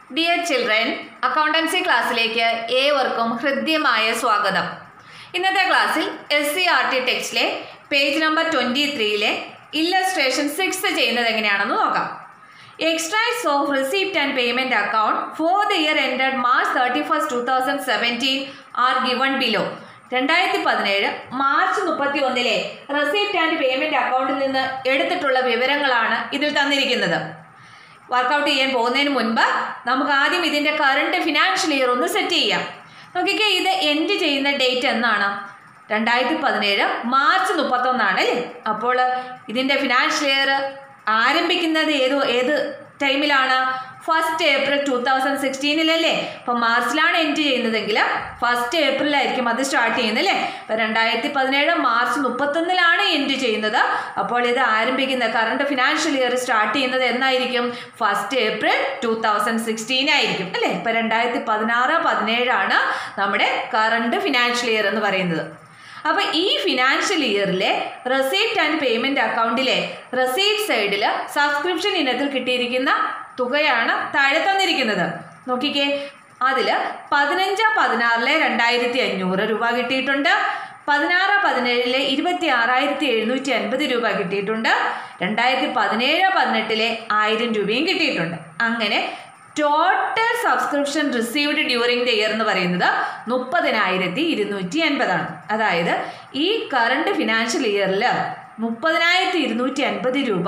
dear children accountancy ക്ലാസ്സിലേക്ക് ഏവർക്കും ഹൃദ്യമായ സ്വാഗതം ഇന്നത്തെ ക്ലാസ്സിൽ എസ് സി ആർ ടി ടെക്സ്റ്റിലെ പേജ് നമ്പർ ട്വൻറ്റി ത്രീയിലെ ഇല്ലസ്ട്രേഷൻ സിക്സ് ചെയ്യുന്നത് എങ്ങനെയാണെന്ന് നോക്കാം extracts of receipt and payment account for the year ended March thirty first two thousand seventeen are given below രണ്ടായിരത്തി പതിനേഴ് മാർച്ച് മുപ്പത്തി ഒന്നിലെ റെസിപ്റ്റ് ആൻഡ് പേയ്മെൻറ്റ് അക്കൗണ്ടിൽ നിന്ന് എടുത്തിട്ടുള്ള വിവരങ്ങളാണ് ഇതിൽ തന്നിരിക്കുന്നത് വർക്കൗട്ട് ചെയ്യാൻ പോകുന്നതിന് മുൻപ് നമുക്ക് ആദ്യം ഇതിൻ്റെ കറണ്ട് ഫിനാൻഷ്യൽ ഇയർ ഒന്ന് സെറ്റ് ചെയ്യാം നോക്കിക്കേ ഇത് എൻഡ് ചെയ്യുന്ന ഡേറ്റ് എന്നാണ് രണ്ടായിരത്തി പതിനേഴ് മാർച്ച് മുപ്പത്തൊന്നാണ് അല്ലേ അപ്പോൾ ഇതിൻ്റെ ഫിനാൻഷ്യൽ ഇയർ ആരംഭിക്കുന്നത് ഏത് ഏത് ടൈമിലാണ് ഫസ്റ്റ് ഏപ്രിൽ ടു തൗസൻഡ് സിക്സ്റ്റീനിലല്ലേ അപ്പോൾ മാർച്ചിലാണ് എൻഡ് ചെയ്യുന്നതെങ്കിൽ ഫസ്റ്റ് ഏപ്രിലായിരിക്കും അത് സ്റ്റാർട്ട് ചെയ്യുന്നത് അല്ലേ അപ്പോൾ രണ്ടായിരത്തി പതിനേഴ് മാർച്ച് മുപ്പത്തൊന്നിലാണ് എൻഡ് ചെയ്യുന്നത് അപ്പോൾ ഇത് ആരംഭിക്കുന്ന കറണ്ട് ഫിനാൻഷ്യൽ ഇയർ സ്റ്റാർട്ട് ചെയ്യുന്നത് എന്നായിരിക്കും first April two thousand sixteen ആയിരിക്കും അല്ലേ ഇപ്പോൾ രണ്ടായിരത്തി പതിനാറ് പതിനേഴാണ് നമ്മുടെ കറണ്ട് ഫിനാൻഷ്യൽ ഇയർ എന്ന് പറയുന്നത് അപ്പോൾ ഈ ഫിനാൻഷ്യൽ ഇയറിലെ റെസീപ്റ്റ് ആൻഡ് പേയ്മെൻറ്റ് അക്കൗണ്ടിലെ റെസീപ്റ്റ് സൈഡിൽ സബ്സ്ക്രിപ്ഷൻ ഇനത്തിൽ കിട്ടിയിരിക്കുന്ന തുകയാണ് താഴെ തന്നിരിക്കുന്നത് നോക്കിക്കേ അതിൽ പതിനഞ്ച് പതിനാറിലെ രണ്ടായിരത്തി അഞ്ഞൂറ് രൂപ കിട്ടിയിട്ടുണ്ട് പതിനാറ് പതിനേഴിലെ ഇരുപത്തി ആറായിരത്തി എഴുന്നൂറ്റി അൻപത് രൂപ കിട്ടിയിട്ടുണ്ട് രണ്ടായിരത്തി പതിനേഴ് പതിനെട്ടിലെ ആയിരം രൂപയും കിട്ടിയിട്ടുണ്ട് അങ്ങനെ total subscription received during the year എന്ന് പറയുന്നത് മുപ്പതിനായിരത്തി ഇരുന്നൂറ്റി അൻപതാണ് അതായത് ഈ കറണ്ട് ഫിനാൻഷ്യൽ ഇയറിൽ മുപ്പതിനായിരത്തി ഇരുന്നൂറ്റി അൻപത് രൂപ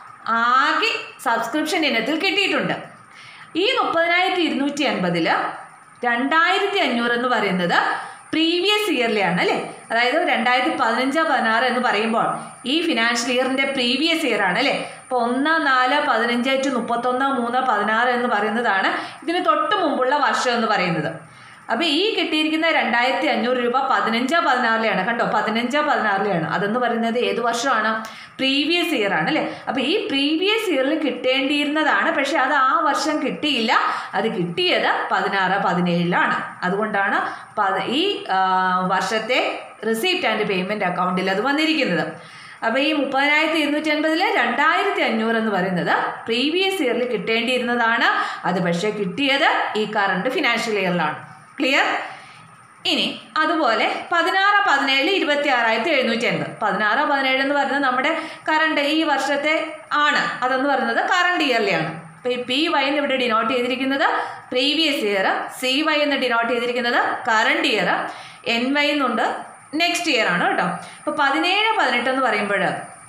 ആകെ സബ്സ്ക്രിപ്ഷൻ ഇനത്തിൽ കിട്ടിയിട്ടുണ്ട് ഈ മുപ്പതിനായിരത്തി ഇരുന്നൂറ്റി അൻപതിൽ രണ്ടായിരത്തി അഞ്ഞൂറ് എന്ന് പറയുന്നത് പ്രീവിയസ് ഇയറിലെയാണ് അല്ലേ അതായത് രണ്ടായിരത്തി പതിനഞ്ച് പതിനാറ് എന്ന് പറയുമ്പോൾ ഈ ഫിനാൻഷ്യൽ ഇയറിൻ്റെ പ്രീവിയസ് ഇയർ ആണ് അല്ലേ അപ്പോൾ ഒന്ന് നാല് പതിനഞ്ച് ടു മുപ്പത്തൊന്ന് മൂന്ന് പതിനാറ് എന്ന് പറയുന്നതാണ് ഇതിന് തൊട്ട് മുമ്പുള്ള വർഷം എന്ന് പറയുന്നത് അപ്പോൾ ഈ കിട്ടിയിരിക്കുന്ന രണ്ടായിരത്തി അഞ്ഞൂറ് രൂപ പതിനഞ്ച് പതിനാറിലെയാണ് കണ്ടോ പതിനഞ്ച് പതിനാറിലെയാണ് അതെന്ന് പറയുന്നത് ഏത് വർഷമാണ് പ്രീവിയസ് ഇയർ ആണ് അല്ലേ അപ്പോൾ ഈ പ്രീവിയസ് ഇയറിൽ കിട്ടേണ്ടിയിരുന്നതാണ് പക്ഷേ അത് ആ വർഷം കിട്ടിയില്ല അത് കിട്ടിയത് പതിനാറ് പതിനേഴിലാണ് അതുകൊണ്ടാണ് പത് ഈ വർഷത്തെ റിസീപ്റ്റ് ആൻഡ് പേയ്മെൻറ്റ് അക്കൗണ്ടിൽ അത് വന്നിരിക്കുന്നത് അപ്പോൾ ഈ മുപ്പതിനായിരത്തി ഇരുന്നൂറ്റി അൻപതിൽ രണ്ടായിരത്തി അഞ്ഞൂറ് എന്ന് പറയുന്നത് പ്രീവിയസ് ഇയറിൽ കിട്ടേണ്ടിയിരുന്നതാണ് അത് പക്ഷേ കിട്ടിയത് ഈ കറണ്ട് ഫിനാൻഷ്യൽ ഇയറിലാണ് ക്ലിയർ ഇനി അതുപോലെ പതിനാറ് പതിനേഴ് ഇരുപത്തി ആറായിരത്തി എഴുന്നൂറ്റി അൻപത് പതിനാറ് പതിനേഴ് എന്ന് പറയുന്നത് നമ്മുടെ കറണ്ട് ഈ വർഷത്തെ ആണ് അതെന്ന് പറയുന്നത് കറണ്ട് ഇയർലിയാണ് അപ്പോൾ ഈ പി വൈ എന്ന് ഇവിടെ ഡിനോട്ട് ചെയ്തിരിക്കുന്നത് പ്രീവിയസ് ഇയർ സി വൈ എന്ന് ഡിനോട്ട് ചെയ്തിരിക്കുന്നത് കറണ്ട് ഇയർ എൻ വൈ എന്നുണ്ട് നെക്സ്റ്റ് ഇയർ ആണ് കേട്ടോ അപ്പോൾ പതിനേഴ് പതിനെട്ട് എന്ന് പറയുമ്പോൾ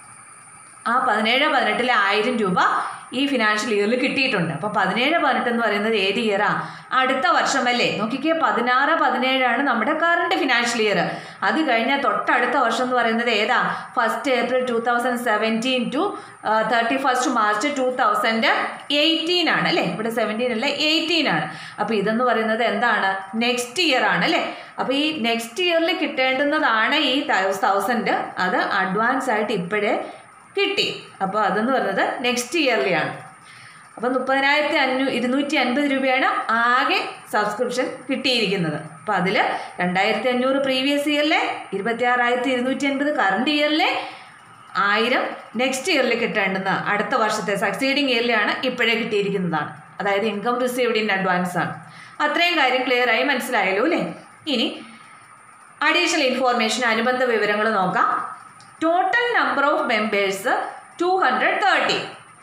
ആ പതിനേഴ് പതിനെട്ടിലെ ആയിരം രൂപ ഈ ഫിനാൻഷ്യൽ ഇയറിൽ കിട്ടിയിട്ടുണ്ട് അപ്പോൾ പതിനേഴ് പതിനെട്ട് എന്ന് പറയുന്നത് ഏത് ഇയറാ അടുത്ത വർഷമല്ലേ നോക്കിക്കേ പതിനാറ് പതിനേഴാണ് നമ്മുടെ കറണ്ട് ഫിനാൻഷ്യൽ ഇയർ അത് കഴിഞ്ഞാൽ തൊട്ടടുത്ത വർഷം എന്ന് പറയുന്നത് ഏതാ first April two thousand seventeen to thirty first March two thousand eighteen ആണ് അല്ലേ ഇവിടെ സെവൻറ്റീൻ അല്ല എയ്റ്റീൻ ആണ് അപ്പോൾ ഇതെന്ന് പറയുന്നത് എന്താണ് നെക്സ്റ്റ് ഇയർ ആണ് അല്ലേ അപ്പോൾ ഈ നെക്സ്റ്റ് ഇയറിൽ കിട്ടേണ്ടുന്നതാണ് ഈ തൗസൻഡ് അത് അഡ്വാൻസ് ആയിട്ട് ഇപ്പോഴേ കിട്ടി അപ്പോൾ അതെന്ന് പറയുന്നത് നെക്സ്റ്റ് ഇയർലിയാണ് അപ്പോൾ മുപ്പതിനായിരത്തി അഞ്ഞൂ ഇരുന്നൂറ്റി അൻപത് രൂപയാണ് ആകെ സബ്സ്ക്രിപ്ഷൻ കിട്ടിയിരിക്കുന്നത് അപ്പോൾ അതിൽ രണ്ടായിരത്തി അഞ്ഞൂറ് പ്രീവിയസ് ഇയറിലെ ഇരുപത്തി ആറായിരത്തി ഇരുന്നൂറ്റി അൻപത് കറണ്ട് ഇയറിലെ ആയിരം നെക്സ്റ്റ് ഇയറിൽ കിട്ടേണ്ടുന്ന അടുത്ത വർഷത്തെ സക്സീഡിങ് ഇയറിലാണ് ഇപ്പോഴേ കിട്ടിയിരിക്കുന്നതാണ് അതായത് ഇൻകം റിസീവ്ഡ് ഇൻ അഡ്വാൻസ് ആണ് അത്രയും കാര്യം ക്ലിയർ ആയി മനസ്സിലായല്ലോ അല്ലേ ഇനി അഡീഷണൽ ഇൻഫോർമേഷൻ അനുബന്ധ വിവരങ്ങൾ നോക്കാം total number of members two hundred thirty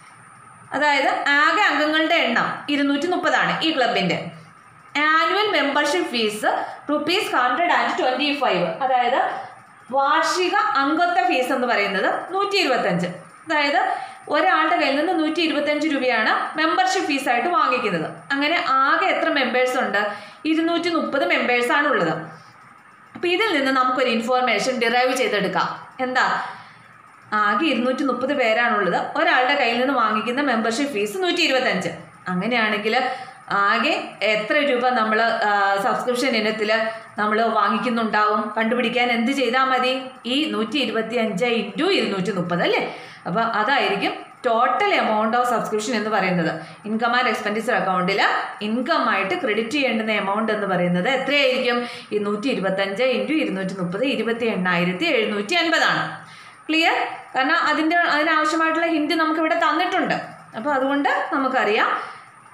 അതായത് ആകെ അംഗങ്ങളുടെ എണ്ണം ഇരുന്നൂറ്റി മുപ്പതാണ് ഈ ക്ലബിൻ്റെ annual membership fees rupees hundred and twenty five അതായത് വാർഷിക അംഗത്വ ഫീസ് എന്ന് പറയുന്നത് നൂറ്റി ഇരുപത്തഞ്ച് അതായത് ഒരാളുടെ കയ്യിൽ നിന്ന് നൂറ്റി ഇരുപത്തഞ്ച് രൂപയാണ് മെമ്പർഷിപ്പ് ഫീസായിട്ട് വാങ്ങിക്കുന്നത് അങ്ങനെ ആകെ എത്ര മെമ്പേഴ്സ് ഉണ്ട് ഇരുന്നൂറ്റി മുപ്പത് മെമ്പേഴ്സാണ് ഉള്ളത് അപ്പോൾ ഇതിൽ നിന്ന് നമുക്കൊരു ഇൻഫോർമേഷൻ ഡിറൈവ് ചെയ്തെടുക്കാം എന്താ ആകെ ഇരുന്നൂറ്റി മുപ്പത് പേരാണുള്ളത് ഒരാളുടെ കയ്യിൽ നിന്ന് വാങ്ങിക്കുന്ന മെമ്പർഷിപ്പ് ഫീസ് നൂറ്റി ഇരുപത്തഞ്ച് അങ്ങനെയാണെങ്കിൽ ആകെ എത്ര രൂപ നമ്മൾ സബ്സ്ക്രിപ്ഷൻ ഇനത്തിൽ നമ്മൾ വാങ്ങിക്കുന്നുണ്ടാവും കണ്ടുപിടിക്കാൻ എന്ത് ചെയ്താൽ മതി ഈ നൂറ്റി ഇരുപത്തി അഞ്ച് ഇൻറ്റു ഇരുന്നൂറ്റി മുപ്പത് അല്ലേ അപ്പോൾ അതായിരിക്കും ടോട്ടൽ എമൗണ്ട് ഓഫ് സബ്സ്ക്രിപ്ഷൻ എന്ന് പറയുന്നത് ഇൻകം ആൻഡ് എക്സ്പെൻഡിച്ചർ അക്കൗണ്ടിൽ ഇൻകം ആയിട്ട് ക്രെഡിറ്റ് ചെയ്യേണ്ടുന്ന എമൗണ്ട് എന്ന് പറയുന്നത് എത്രയായിരിക്കും ഈ നൂറ്റി ഇരുപത്തഞ്ച് ഇൻറ്റു ഇരുന്നൂറ്റി മുപ്പത് ഇരുപത്തി എണ്ണായിരത്തി എഴുന്നൂറ്റി അൻപതാണ് ക്ലിയർ കാരണം അതിൻ്റെ അതിനാവശ്യമായിട്ടുള്ള ഹിൻറ്റ് നമുക്കിവിടെ തന്നിട്ടുണ്ട് അപ്പോൾ അതുകൊണ്ട് നമുക്കറിയാം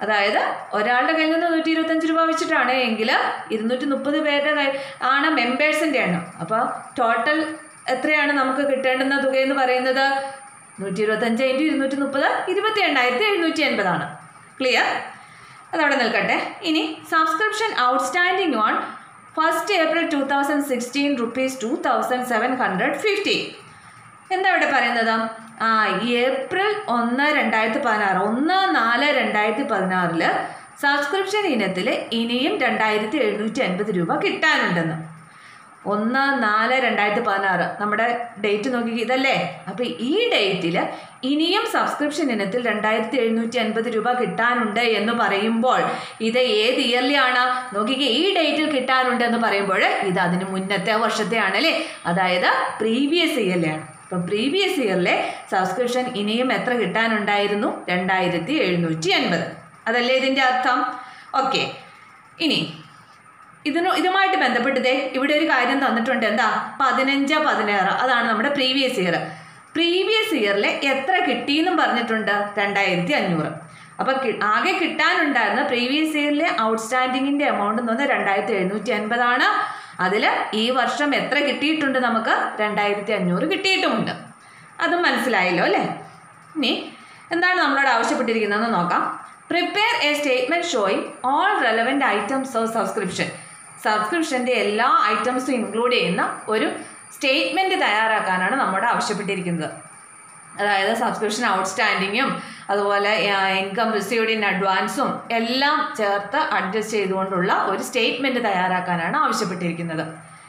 അതായത് ഒരാളുടെ കയ്യിൽ നിന്ന് നൂറ്റി ഇരുപത്തഞ്ച് രൂപ വെച്ചിട്ടാണ് എങ്കിൽ ഇരുന്നൂറ്റി മുപ്പത് പേരുടെ കൈ ആണ് മെമ്പേഴ്സിൻ്റെ എണ്ണം അപ്പോൾ ടോട്ടൽ എത്രയാണ് നമുക്ക് കിട്ടേണ്ടുന്ന തുക എന്ന് പറയുന്നത് നൂറ്റി ഇരുപത്തഞ്ച് ഇൻറ്റു ഇരുന്നൂറ്റി മുപ്പത് ഇരുപത്തി എണ്ണായിരത്തി എഴുന്നൂറ്റി എൺപതാണ് ക്ലിയർ അതവിടെ നിൽക്കട്ടെ ഇനി subscription outstanding on first April two thousand sixteen rupees two thousand seven hundred fifty എന്താ ഇവിടെ പറയുന്നത് ആ ഏപ്രിൽ ഒന്ന് രണ്ടായിരത്തി പതിനാറ് ഒന്ന് നാല് രണ്ടായിരത്തി പതിനാറില് സബ്സ്ക്രിപ്ഷൻ ഇനത്തിൽ ഇനിയും രണ്ടായിരത്തി എഴുന്നൂറ്റി അൻപത് രൂപ കിട്ടാനുണ്ടെന്ന് ഒന്ന് നാല് രണ്ടായിരത്തി പതിനാറ് നമ്മുടെ ഡേറ്റ് നോക്കി ഇതല്ലേ അപ്പോൾ ഈ ഡേറ്റിൽ ഇനിയും സബ്സ്ക്രിപ്ഷൻ ഇനത്തിൽ രണ്ടായിരത്തി എഴുന്നൂറ്റി അൻപത് രൂപ കിട്ടാനുണ്ട് എന്ന് പറയുമ്പോൾ ഇത് ഏത് ഇയർലി ആണ് നോക്കിക്കേ ഈ ഡേറ്റിൽ കിട്ടാനുണ്ട് എന്ന് പറയുമ്പോൾ ഇത് അതിന് മുന്നത്തെ വർഷത്തെ ആണല്ലേ അതായത് പ്രീവിയസ് ഇയറിലെയാണ് അപ്പം പ്രീവിയസ് ഇയറിലെ സബ്സ്ക്രിപ്ഷൻ ഇനിയും എത്ര കിട്ടാനുണ്ടായിരുന്നു രണ്ടായിരത്തി എഴുന്നൂറ്റി അൻപത് അതല്ലേ ഇതിൻ്റെ അർത്ഥം ഓക്കെ ഇനി ഇതിന് ഇതുമായിട്ട് ബന്ധപ്പെട്ടതേ ഇവിടെ ഒരു കാര്യം തന്നിട്ടുണ്ട് എന്താ പതിനഞ്ച് പതിനാറ് അതാണ് നമ്മുടെ പ്രീവിയസ് ഇയർ പ്രീവിയസ് ഇയറിൽ എത്ര കിട്ടിയെന്നും പറഞ്ഞിട്ടുണ്ട് രണ്ടായിരത്തി അഞ്ഞൂറ് അപ്പോൾ ആകെ കിട്ടാനുണ്ടായിരുന്ന പ്രീവിയസ് ഇയറിലെ ഔട്ട്സ്റ്റാൻഡിങ്ങിൻ്റെ എമൗണ്ട് എന്ന് പറഞ്ഞാൽ രണ്ടായിരത്തി എഴുന്നൂറ്റി അൻപതാണ് അതിൽ ഈ വർഷം എത്ര കിട്ടിയിട്ടുണ്ട് നമുക്ക് രണ്ടായിരത്തി അഞ്ഞൂറ് കിട്ടിയിട്ടുമുണ്ട് അതും മനസ്സിലായല്ലോ അല്ലേ ഇനി എന്താണ് നമ്മളോട് ആവശ്യപ്പെട്ടിരിക്കുന്നതെന്ന് നോക്കാം prepare a statement showing all relevant items of subscription സബ്സ്ക്രിപ്ഷൻ്റെ എല്ലാ ഐറ്റംസും ഇൻക്ലൂഡ് ചെയ്യുന്ന ഒരു സ്റ്റേറ്റ്മെൻറ്റ് തയ്യാറാക്കാനാണ് നമ്മോട് ആവശ്യപ്പെട്ടിരിക്കുന്നത് അതായത് സബ്സ്ക്രിപ്ഷൻ ഔട്ട്സ്റ്റാൻഡിങ്ങും അതുപോലെ ഇൻകം റിസീവ്ഡ് ഇൻ അഡ്വാൻസും എല്ലാം ചേർത്ത് അഡ്ജസ്റ്റ് ചെയ്തുകൊണ്ടുള്ള ഒരു സ്റ്റേറ്റ്മെൻറ്റ് തയ്യാറാക്കാനാണ് ആവശ്യപ്പെട്ടിരിക്കുന്നത്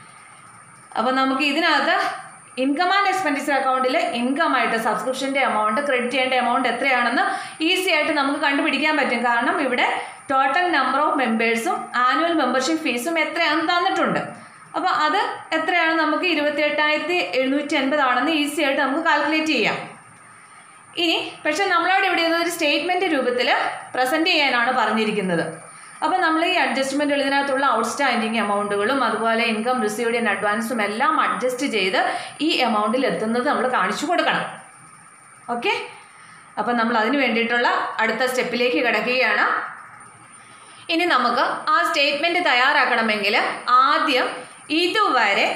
അപ്പോൾ നമുക്ക് ഇതിനകത്ത് ഇൻകം ആൻഡ് എക്സ്പെൻഡിച്ചർ അക്കൗണ്ടിൽ ഇൻകം ആയിട്ട് സബ്സ്ക്രിപ്ഷൻ്റെ എമൗണ്ട് ക്രെഡിറ്റ് ചെയ്യേണ്ട എമൗണ്ട് എത്രയാണെന്ന് ഈസി ആയിട്ട് നമുക്ക് കണ്ടുപിടിക്കാൻ പറ്റും കാരണം ഇവിടെ ടോട്ടൽ നമ്പർ ഓഫ് മെമ്പേഴ്സും ആനുവൽ മെമ്പർഷിപ്പ് ഫീസും എത്രയാണെന്ന് തന്നിട്ടുണ്ട് അപ്പോൾ അത് എത്രയാണ് നമുക്ക് ഇരുപത്തി എട്ടായിരത്തി എഴുന്നൂറ്റി അൻപതാണെന്ന് ഈസി ആയിട്ട് നമുക്ക് കാൽക്കുലേറ്റ് ചെയ്യാം ഇനി പക്ഷേ നമ്മളോട് ഇവിടെ ഒരു സ്റ്റേറ്റ്മെൻറ്റ് രൂപത്തിൽ പ്രസൻറ്റ് ചെയ്യാനാണ് പറഞ്ഞിരിക്കുന്നത് അപ്പോൾ നമ്മൾ ഈ അഡ്ജസ്റ്റ്മെൻറ്റുകൾ ഇതിനകത്തുള്ള ഔട്ട്സ്റ്റാൻഡിങ് എമൗണ്ടുകളും അതുപോലെ ഇൻകം റിസീവ്ഡ് ഇൻ അഡ്വാൻസും എല്ലാം അഡ്ജസ്റ്റ് ചെയ്ത് ഈ എമൗണ്ടിൽ എത്തുന്നത് നമ്മൾ കാണിച്ചു കൊടുക്കണം ഓക്കെ അപ്പം നമ്മൾ അതിന് വേണ്ടിയിട്ടുള്ള അടുത്ത സ്റ്റെപ്പിലേക്ക് കിടക്കുകയാണ് ഇനി നമുക്ക് ആ സ്റ്റേറ്റ്മെൻറ്റ് തയ്യാറാക്കണമെങ്കിൽ ആദ്യം ഇതുവരെ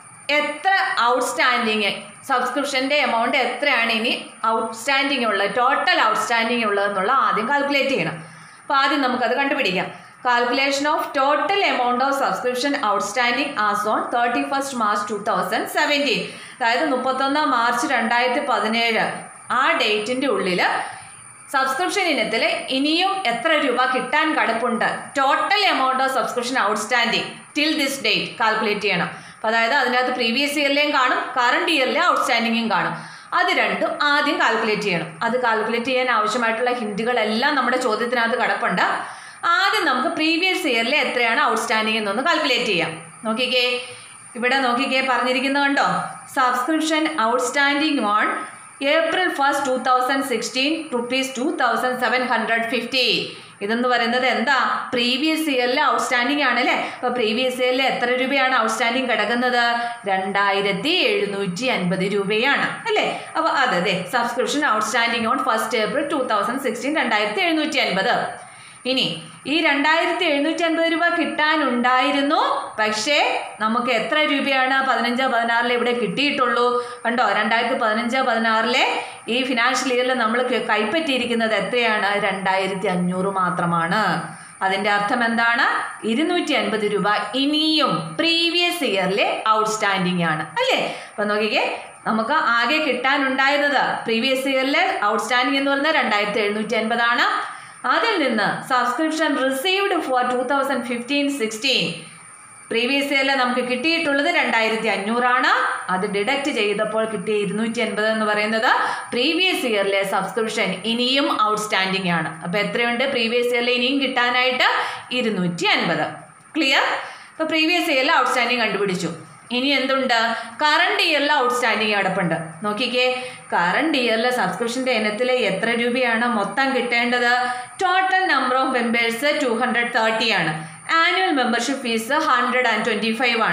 എത്ര ഔട്ട്സ്റ്റാൻഡിങ് സബ്സ്ക്രിപ്ഷൻ്റെ എമൗണ്ട് എത്രയാണ് ഇനി ഔട്ട്സ്റ്റാൻഡിങ് ഉള്ളത് ടോട്ടൽ ഔട്ട്സ്റ്റാൻഡിങ് ഉള്ളതെന്നുള്ള ആദ്യം കാൽക്കുലേറ്റ് ചെയ്യണം അപ്പോൾ ആദ്യം നമുക്കത് കണ്ടുപിടിക്കാം calculation of total amount of subscription outstanding as on thirty first March two thousand seventeen അതായത് മുപ്പത്തൊന്ന് മാർച്ച് രണ്ടായിരത്തി പതിനേഴ് ആ ഡേറ്റിൻ്റെ ഉള്ളിൽ സബ്സ്ക്രിപ്ഷൻ ഇനത്തിൽ ഇനിയും എത്ര രൂപ കിട്ടാൻ കടപ്പുണ്ട് total amount of subscription outstanding till this date calculate ചെയ്യണം അപ്പോൾ അതായത് അതിനകത്ത് പ്രീവിയസ് ഇയറിലെയും കാണും കറണ്ട് ഇയറിലെ ഔട്ട്സ്റ്റാൻഡിങ്ങും കാണും അത് രണ്ടും ആദ്യം കാൽക്കുലേറ്റ് ചെയ്യണം അത് കാൽക്കുലേറ്റ് ചെയ്യാൻ ആവശ്യമായിട്ടുള്ള ഹിൻറ്റുകളെല്ലാം നമ്മുടെ ചോദ്യത്തിനകത്ത് കിടപ്പുണ്ട് ആദ്യം നമുക്ക് പ്രീവിയസ് ഇയറിലെ എത്രയാണ് ഔട്ട്സ്റ്റാൻഡിങ് എന്നൊന്ന് കാൽക്കുലേറ്റ് ചെയ്യാം നോക്കിക്കേ ഇവിടെ നോക്കിക്കേ പറഞ്ഞിരിക്കുന്നത് കണ്ടോ subscription outstanding on April first two thousand sixteen rupees two thousand seven hundred fifty ഇതെന്ന് പറയുന്നത് എന്താ പ്രീവിയസ് ഇയറിൽ ഔട്ട്സ്റ്റാൻഡിംഗ് ആണ് അല്ലേ അപ്പോൾ പ്രീവിയസ് ഇയറിൽ എത്ര രൂപയാണ് ഔട്ട്സ്റ്റാൻഡിംഗ് കിടക്കുന്നത് രണ്ടായിരത്തി എഴുന്നൂറ്റി അൻപത് രൂപയാണ് അല്ലേ അപ്പോൾ അതെ അതെ subscription outstanding on first April two thousand sixteen രണ്ടായിരത്തി എഴുന്നൂറ്റി അൻപത് ഇനി ഈ രണ്ടായിരത്തി എഴുന്നൂറ്റി അൻപത് രൂപ കിട്ടാനുണ്ടായിരുന്നു പക്ഷേ നമുക്ക് എത്ര രൂപയാണ് പതിനഞ്ച് പതിനാറിൽ ഇവിടെ കിട്ടിയിട്ടുള്ളൂ കണ്ടോ രണ്ടായിരത്തി പതിനഞ്ച് പതിനാറിലെ ഈ ഫിനാൻഷ്യൽ ഇയറിൽ നമ്മൾ ക- കൈപ്പറ്റിയിരിക്കുന്നത് എത്രയാണ് രണ്ടായിരത്തി അഞ്ഞൂറ് മാത്രമാണ് അതിൻ്റെ അർത്ഥം എന്താണ് ഇരുന്നൂറ്റി അൻപത് രൂപ ഇനിയും പ്രീവിയസ് ഇയറിലെ ഔട്ട്സ്റ്റാൻഡിംഗ് ആണ് അല്ലേ അപ്പം നോക്കിക്കേ നമുക്ക് ആകെ കിട്ടാനുണ്ടായിരുന്നത് പ്രീവിയസ് ഇയറിലെ ഔട്ട്സ്റ്റാൻഡിംഗ് എന്ന് പറയുന്നത് രണ്ടായിരത്തി എഴുന്നൂറ്റി അൻപതാണ് അതിൽ നിന്ന് subscription received for two thousand fifteen sixteen previous ഇയറിൽ നമുക്ക് കിട്ടിയിട്ടുള്ളത് രണ്ടായിരത്തി അഞ്ഞൂറാണ് അത് ഡിഡക്റ്റ് ചെയ്തപ്പോൾ കിട്ടിയ ഇരുന്നൂറ്റി അൻപത് എന്ന് പറയുന്നത് പ്രീവിയസ് ഇയറിലെ സബ്സ്ക്രിപ്ഷൻ ഇനിയും ഔട്ട്സ്റ്റാൻഡിംഗ് ആണ് അപ്പോൾ എത്രയുണ്ട് പ്രീവിയസ് ഇയറിൽ ഇനിയും കിട്ടാനായിട്ട് ഇരുന്നൂറ്റി അൻപത് ക്ലിയർ അപ്പോൾ പ്രീവിയസ് ഇയറിൽ ഔട്ട്സ്റ്റാൻഡിംഗ് കണ്ടുപിടിച്ചു ഇനി എന്തുണ്ട് കറണ്ട് ഇയറിൽ ഔട്ട്സ്റ്റാൻഡിംഗ് കിടപ്പുണ്ട് നോക്കിക്കേ കറണ്ട് ഇയറിൽ സബ്സ്ക്രിപ്ഷൻ്റെ ഇനത്തിൽ എത്ര രൂപയാണ് മൊത്തം കിട്ടേണ്ടത് total number of members two hundred thirty ആണ് annual membership fees hundred and twenty five ആണ്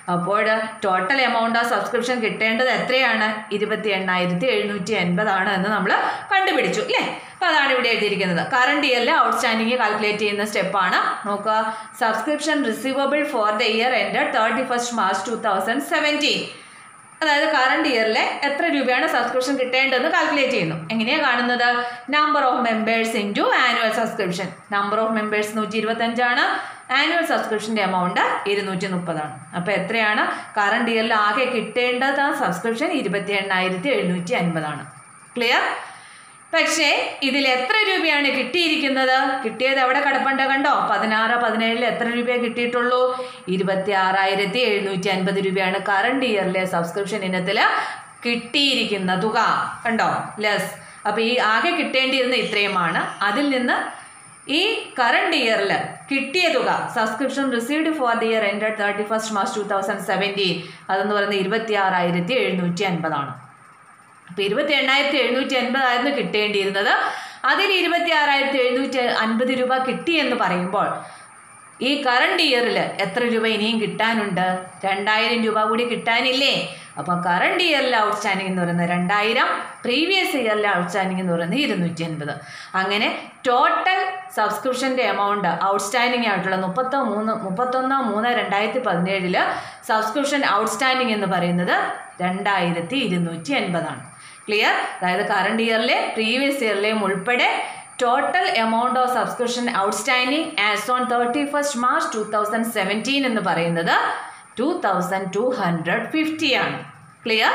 അപ്പോൾ ടോട്ടൽ എമൗണ്ട് ഓഫ് സബ്സ്ക്രിപ്ഷൻ കിട്ടേണ്ടത് എത്രയാണ് ഇരുപത്തി എണ്ണായിരത്തി എഴുന്നൂറ്റി എൺപതാണ് എന്ന് നമ്മൾ കണ്ടുപിടിച്ചു അല്ലേ അപ്പോൾ അതാണ് ഇവിടെ എഴുതിയിരിക്കുന്നത് കറണ്ട് ഇയറിൽ ഔട്ട്സ്റ്റാൻഡിങ് കാൽക്കുലേറ്റ് ചെയ്യുന്ന സ്റ്റെപ്പാണ് നോക്കുക subscription receivable for the year എൻ്റെ thirty first March two thousand seventeen അതായത് കറണ്ട് ഇയറിലെ എത്ര രൂപയാണ് സബ്സ്ക്രിപ്ഷൻ കിട്ടേണ്ടതെന്ന് കാൽക്കുലേറ്റ് ചെയ്യുന്നു എങ്ങനെയാണ് കാണുന്നത് number of members into annual subscription number of members നൂറ്റി ഇരുപത്തഞ്ചാണ് ആനുവൽ സബ്സ്ക്രിപ്ഷൻ്റെ എമൗണ്ട് ഇരുന്നൂറ്റി മുപ്പതാണ് അപ്പോൾ എത്രയാണ് കറണ്ട് ഇയറിൽ ആകെ കിട്ടേണ്ടത് സബ്സ്ക്രിപ്ഷൻ ഇരുപത്തി എണ്ണായിരത്തി എഴുന്നൂറ്റി അൻപതാണ് ക്ലിയർ പക്ഷേ ഇതിൽ എത്ര രൂപയാണ് കിട്ടിയിരിക്കുന്നത് കിട്ടിയത് എവിടെ കിടപ്പുണ്ട് കണ്ടോ പതിനാറ് പതിനേഴിൽ എത്ര രൂപയെ കിട്ടിയിട്ടുള്ളൂ ഇരുപത്തി ആറായിരത്തി എഴുന്നൂറ്റി അൻപത് രൂപയാണ് കറണ്ട് ഇയറിലെ സബ്സ്ക്രിപ്ഷൻ ഇനത്തിൽ കിട്ടിയിരിക്കുന്ന തുക കണ്ടോ ലെസ് അപ്പോൾ ഈ ആകെ കിട്ടേണ്ടിയിരുന്ന ഇത്രയുമാണ് അതിൽ നിന്ന് ഈ കറണ്ട് ഇയറിൽ കിട്ടിയ തുക subscription received for the year എൻ്റെ thirty first March two thousand seventeen അതെന്ന് പറയുന്നത് ഇരുപത്തി ആറായിരത്തി എഴുന്നൂറ്റി അൻപതാണ് അപ്പോൾ ഇരുപത്തി എണ്ണായിരത്തി എഴുന്നൂറ്റി അൻപതായിരുന്നു കിട്ടേണ്ടിയിരുന്നത് അതിൽ ഇരുപത്തി ആറായിരത്തി എഴുന്നൂറ്റി അൻപത് രൂപ കിട്ടിയെന്ന് പറയുമ്പോൾ ഈ കറണ്ട് ഇയറിൽ എത്ര രൂപ ഇനിയും കിട്ടാനുണ്ട് രണ്ടായിരം രൂപ കൂടി കിട്ടാനില്ലേ അപ്പോൾ കറണ്ട് ഇയറിൽ ഔട്ട്സ്റ്റാൻഡിംഗ് എന്ന് പറയുന്നത് രണ്ടായിരം പ്രീവിയസ് ഇയറിലെ ഔട്ട്സ്റ്റാൻഡിംഗ് എന്ന് പറയുന്നത് ഇരുന്നൂറ്റി അൻപത് അങ്ങനെ ടോട്ടൽ സബ്സ്ക്രിപ്ഷൻ്റെ എമൗണ്ട് ഔട്ട്സ്റ്റാൻഡിംഗ് ആയിട്ടുള്ള മുപ്പത്തോ മൂന്ന് മുപ്പത്തൊന്ന് മൂന്ന് രണ്ടായിരത്തി പതിനേഴില് സബ്സ്ക്രിപ്ഷൻ ഔട്ട്സ്റ്റാൻഡിംഗ് എന്ന് പറയുന്നത് രണ്ടായിരത്തി ഇരുന്നൂറ്റി എൺപതാണ് ക്ലിയർ അതായത് കറണ്ട് ഇയറിലെ പ്രീവിയസ് ഇയറിലെയും ഉൾപ്പെടെ total amount of subscription outstanding as on thirty first March two thousand seventeen എന്ന് പറയുന്നത് two thousand two hundred fifty ആണ് ക്ലിയർ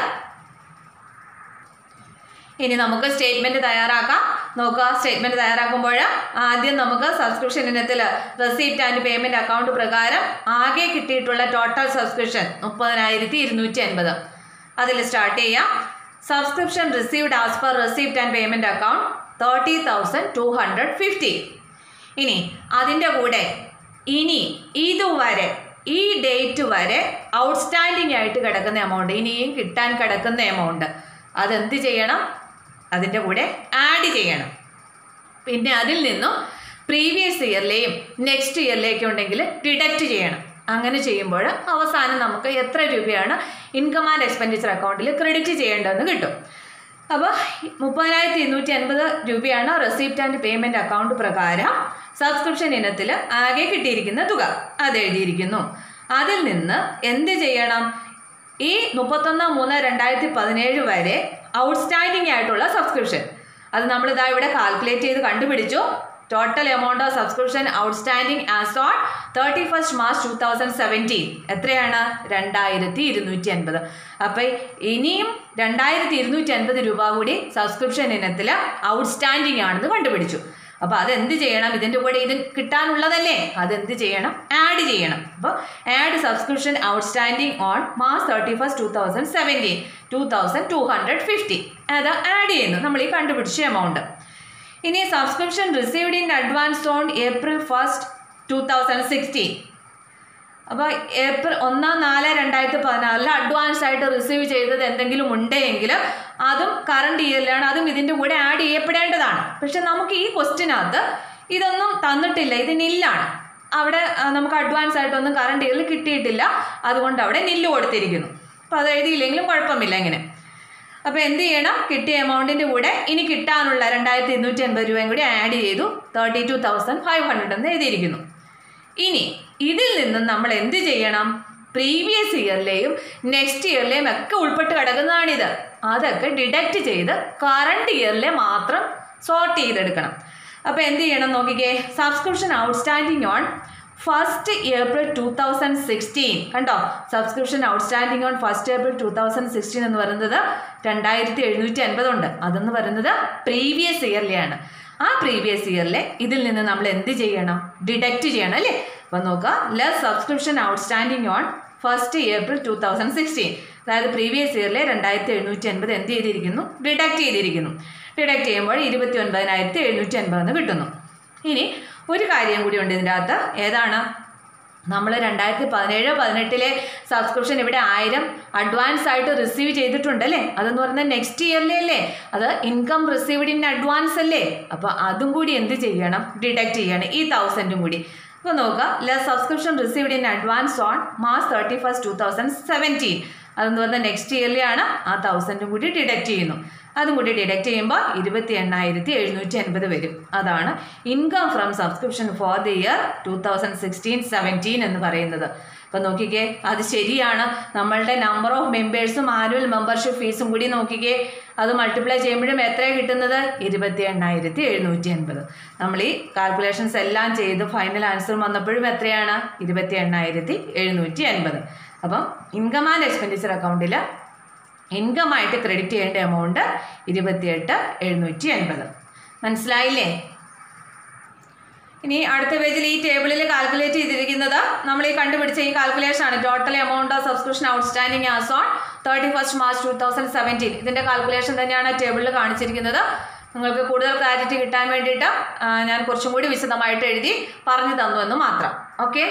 ഇനി നമുക്ക് സ്റ്റേറ്റ്മെന്റ് തയ്യാറാക്കാം നോക്കുക സ്റ്റേറ്റ്മെന്റ് തയ്യാറാക്കുമ്പോൾ ആദ്യം നമുക്ക് സബ്സ്ക്രിപ്ഷൻ ഇനത്തിൽ റെസീപ്റ്റ് ആൻഡ് പേയ്മെന്റ് അക്കൗണ്ട് പ്രകാരം ആകെ കിട്ടിയിട്ടുള്ള ടോട്ടൽ സബ്സ്ക്രിപ്ഷൻ മുപ്പതിനായിരത്തി ഇരുന്നൂറ്റി അൻപത് അതിൽ സ്റ്റാർട്ട് ചെയ്യാം subscription received as per receipt and payment account thirty thousand two hundred fifty ഇനി അതിൻ്റെ കൂടെ ഇനി ഇതുവരെ ഈ ഡേറ്റ് വരെ ഔട്ട്സ്റ്റാൻഡിംഗ് ആയിട്ട് കിടക്കുന്ന എമൗണ്ട് ഇനിയും കിട്ടാൻ കിടക്കുന്ന എമൗണ്ട് അതെന്ത് ചെയ്യണം അതിൻ്റെ കൂടെ ആഡ് ചെയ്യണം പിന്നെ അതിൽ നിന്നും പ്രീവിയസ് ഇയറിലെയും നെക്സ്റ്റ് ഇയറിലേക്കും ഉണ്ടെങ്കിൽ ഡിഡക്റ്റ് ചെയ്യണം അങ്ങനെ ചെയ്യുമ്പോൾ അവസാനം നമുക്ക് എത്ര രൂപയാണ് ഇൻകം ആൻഡ് എക്സ്പെൻഡിച്ചർ അക്കൗണ്ടിൽ ക്രെഡിറ്റ് ചെയ്യേണ്ടതെന്ന് കിട്ടും അപ്പോൾ മുപ്പതിനായിരത്തി ഇരുന്നൂറ്റി അൻപത് രൂപയാണ് റെസിപ്റ്റ് ആൻഡ് പേയ്മെൻറ്റ് അക്കൗണ്ട് പ്രകാരം സബ്സ്ക്രിപ്ഷൻ ഇനത്തിൽ ആകെ കിട്ടിയിരിക്കുന്ന തുക അത് എഴുതിയിരിക്കുന്നു അതിൽ നിന്ന് എന്ത് ചെയ്യണം ഈ മുപ്പത്തൊന്ന് മൂന്ന് രണ്ടായിരത്തി പതിനേഴ് വരെ ഔട്ട്സ്റ്റാൻഡിംഗ് ആയിട്ടുള്ള സബ്സ്ക്രിപ്ഷൻ അത് നമ്മളിതാ ഇവിടെ കാൽക്കുലേറ്റ് ചെയ്ത് കണ്ടുപിടിച്ചു total amount of subscription outstanding as on thirty first March two thousand seventeen എത്രയാണ് രണ്ടായിരത്തി ഇരുന്നൂറ്റി അൻപത് അപ്പം ഇനിയും രണ്ടായിരത്തി ഇരുന്നൂറ്റി അൻപത് രൂപ കൂടി സബ്സ്ക്രിപ്ഷൻ ഇനത്തിൽ ഔട്ട്സ്റ്റാൻഡിംഗ് ആണെന്ന് കണ്ടുപിടിച്ചു അപ്പോൾ അതെന്ത് ചെയ്യണം ഇതിൻ്റെ കൂടെ ഇത് കിട്ടാനുള്ളതല്ലേ അതെന്ത് ചെയ്യണം ആഡ് ചെയ്യണം അപ്പോൾ add subscription outstanding on March thirty first two thousand seventeen two thousand two hundred fifty അത് ആഡ് ചെയ്യുന്നു നമ്മൾ ഈ കണ്ടുപിടിച്ച എമൗണ്ട് ഇനി subscription received in advance on April first two thousand sixteen അപ്പോൾ ഏപ്രിൽ ഒന്നാം നാല് രണ്ടായിരത്തി പതിനാറിൽ അഡ്വാൻസ് ആയിട്ട് റിസീവ് ചെയ്തത് എന്തെങ്കിലും ഉണ്ടെങ്കിൽ അതും കറണ്ട് ഇയറിലാണ് അതും ഇതിൻ്റെ കൂടെ ആഡ് ചെയ്യപ്പെടേണ്ടതാണ് പക്ഷെ നമുക്ക് ഈ ക്വസ്റ്റിനകത്ത് ഇതൊന്നും തന്നിട്ടില്ല ഇത് നില്ലാണ് അവിടെ ആ, നമുക്ക് അഡ്വാൻസ് ആയിട്ടൊന്നും കറണ്ട് ഇയറിൽ കിട്ടിയിട്ടില്ല അതുകൊണ്ട് അവിടെ നില്ല് കൊടുത്തിരിക്കുന്നു അപ്പോൾ അത് എഴുതിയില്ലെങ്കിലും കുഴപ്പമില്ല ഇങ്ങനെ അപ്പോൾ എന്ത് ചെയ്യണം കിട്ടിയ എമൗണ്ടിൻ്റെ കൂടെ ഇനി കിട്ടാനുള്ള രണ്ടായിരത്തി ഇരുന്നൂറ്റി അൻപത് രൂപയും കൂടി ആഡ് ചെയ്തു thirty two thousand five hundred എന്ന് എഴുതിയിരിക്കുന്നു ഇനി ഇതിൽ നിന്നും നമ്മൾ എന്ത് ചെയ്യണം പ്രീവിയസ് ഇയറിലെയും നെക്സ്റ്റ് ഇയറിലെയും ഒക്കെ ഉൾപ്പെട്ട് കിടക്കുന്നതാണിത് അതൊക്കെ ഡിഡക്റ്റ് ചെയ്ത് കറണ്ട് ഇയറിലെ മാത്രം സോർട്ട് ചെയ്തെടുക്കണം അപ്പോൾ എന്ത് ചെയ്യണം നോക്കിക്കേ subscription outstanding on first April two thousand sixteen കണ്ടോ subscription outstanding on first April two thousand sixteen എന്ന് പറയുന്നത് രണ്ടായിരത്തി എഴുന്നൂറ്റി അൻപതുണ്ട് അതെന്ന് പറയുന്നത് പ്രീവിയസ് ഇയറിലെയാണ് ആ പ്രീവിയസ് ഇയറിലെ ഇതിൽ നിന്ന് നമ്മൾ എന്ത് ചെയ്യണം ഡിഡക്റ്റ് ചെയ്യണം അല്ലേ അപ്പോൾ നോക്കുക less subscription outstanding on first April two thousand sixteen അതായത് പ്രീവിയസ് ഇയറിലെ രണ്ടായിരത്തി എഴുന്നൂറ്റി അൻപത് എന്ത് ചെയ്തിരിക്കുന്നു ഡിഡക്റ്റ് ചെയ്തിരിക്കുന്നു ഡിഡക്റ്റ് ചെയ്യുമ്പോൾ ഇരുപത്തി ഒൻപതിനായിരത്തി എഴുന്നൂറ്റി അൻപതെന്ന് കിട്ടുന്നു ഇനി ഒരു കാര്യം കൂടി ഉണ്ട് ഇതിൻ്റെ അകത്ത് ഏതാണ് നമ്മൾ രണ്ടായിരത്തി പതിനേഴ് പതിനെട്ടിലെ സബ്സ്ക്രിപ്ഷൻ ഇവിടെ ആയിരം അഡ്വാൻസ് ആയിട്ട് റിസീവ് ചെയ്തിട്ടുണ്ടല്ലേ അതെന്ന് പറയുന്നത് നെക്സ്റ്റ് ഇയറിലെ അല്ലേ അത് ഇൻകം റിസീവ്ഡ് ഇൻ അഡ്വാൻസ് അല്ലേ അപ്പോൾ അതും കൂടി എന്ത് ചെയ്യണം ഡിഡക്റ്റ് ചെയ്യണം ഈ തൗസൻഡും കൂടി അപ്പോൾ നോക്കുക ല subscription received in advance on March thirty first two thousand seventeen അതെന്ന് പറഞ്ഞാൽ നെക്സ്റ്റ് ഇയറിലാണ് ആ തൗസൻഡും കൂടി ഡിഡക്റ്റ് ചെയ്യുന്നു അതും കൂടി ഡിഡക്റ്റ് ചെയ്യുമ്പോൾ ഇരുപത്തി എണ്ണായിരത്തി എഴുന്നൂറ്റി അൻപത് വരും അതാണ് income from subscription for the year two thousand sixteen seventeen എന്ന് പറയുന്നത് അപ്പം നോക്കിക്കേ അത് ശരിയാണ് നമ്മളുടെ നമ്പർ ഓഫ് മെമ്പേഴ്സും ആനുവൽ മെമ്പർഷിപ്പ് ഫീസും കൂടി നോക്കിക്കേ അത് മൾട്ടിപ്ലൈ ചെയ്യുമ്പോഴും എത്രയാണ് കിട്ടുന്നത് ഇരുപത്തി എണ്ണായിരത്തി എഴുന്നൂറ്റി എൺപത് നമ്മൾ ഈ കാൽക്കുലേഷൻസ് എല്ലാം ചെയ്ത് ഫൈനൽ ആൻസർ വന്നപ്പോഴും എത്രയാണ് ഇരുപത്തി എണ്ണായിരത്തി എഴുന്നൂറ്റി എൺപത് അപ്പം ഇൻകം ആൻഡ് എക്സ്പെൻഡിച്ചർ അക്കൗണ്ടിൽ ഇൻകം ആയിട്ട് ക്രെഡിറ്റ് ചെയ്യേണ്ട എമൗണ്ട് ഇരുപത്തിയെട്ട് എഴുന്നൂറ്റി എൺപത് മനസ്സിലായില്ലേ ഇനി അടുത്ത പേജിൽ ഈ ടേബിളിൽ കാൽക്കുലേറ്റ് ചെയ്തിരിക്കുന്നത് നമ്മൾ ഈ കണ്ടുപിടിച്ച ഈ കാൽക്കുലേഷൻ ആണ് total amount of subscription outstanding as on thirty first March two thousand seventeen ഇതിൻ്റെ കാൽക്കുലേഷൻ തന്നെയാണ് ടേബിളിൽ കാണിച്ചിരിക്കുന്നത് നിങ്ങൾക്ക് കൂടുതൽ ക്ലാരിറ്റി കിട്ടാൻ വേണ്ടിയിട്ട് ആ, ഞാൻ കുറച്ചും കൂടി വിശദമായിട്ട് എഴുതി പറഞ്ഞു തന്നു എന്ന് മാത്രം ഓക്കെ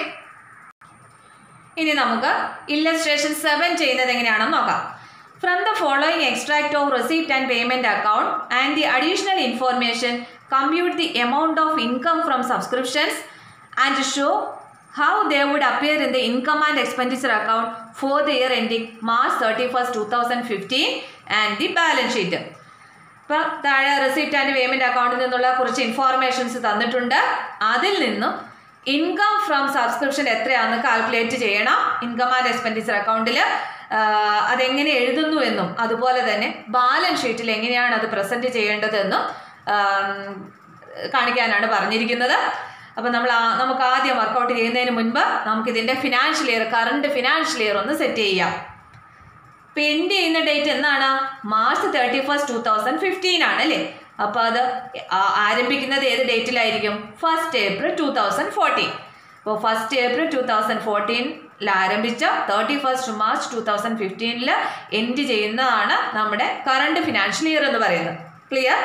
ഇനി നമുക്ക് ഇല്ലസ്ട്രേഷൻ സെവൻ ചെയ്യുന്നത് എങ്ങനെയാണെന്ന് നോക്കാം from the following extract of receipt and payment account and the additional information compute the amount of income from subscriptions and show how they would appear in the income and expenditure account for the year ending March thirty first two thousand fifteen and the balance sheet ഇപ്പോൾ താഴെ receipt and payment അക്കൗണ്ടിൽ നിന്നുള്ള കുറച്ച് informations തന്നിട്ടുണ്ട് അതിൽ നിന്നും income from subscription എത്രയാണെന്ന് calculate ചെയ്യണം ഇൻകം ആൻഡ് എക്സ്പെൻഡിച്ചർ അക്കൗണ്ടിൽ അതെങ്ങനെ എഴുതുന്നു എന്നും അതുപോലെ തന്നെ ബാലൻസ് ഷീറ്റിൽ എങ്ങനെയാണ് അത് പ്രസൻറ്റ് ചെയ്യേണ്ടതെന്നും ആം, കാണിക്കാനാണ് പറഞ്ഞിരിക്കുന്നത് അപ്പോൾ നമ്മൾ ആ- നമുക്ക് ആദ്യം വർക്കൗട്ട് ചെയ്യുന്നതിന് മുൻപ് നമുക്കിതിൻ്റെ financial year current financial year ഒന്ന് സെറ്റ് ചെയ്യാം ഇപ്പം എൻഡ് ചെയ്യുന്ന ഡേറ്റ് എന്നാണ് March thirty first two thousand fifteen ആണ് അല്ലേ അപ്പോൾ അത് ആ- ആരംഭിക്കുന്നത് ഏത് ഡേറ്റിലായിരിക്കും first April two thousand fourteen അപ്പോൾ ഫസ്റ്റ് ഏപ്രിൽ ടു തൗസൻഡ് ഫോർട്ടീനിൽ ആരംഭിച്ച thirty first March two thousand ഫിഫ്റ്റീനിൽ എൻഡ് ചെയ്യുന്നതാണ് നമ്മുടെ കറണ്ട് ഫിനാൻഷ്യൽ ഇയർ എന്ന് പറയുന്നത് ക്ലിയർ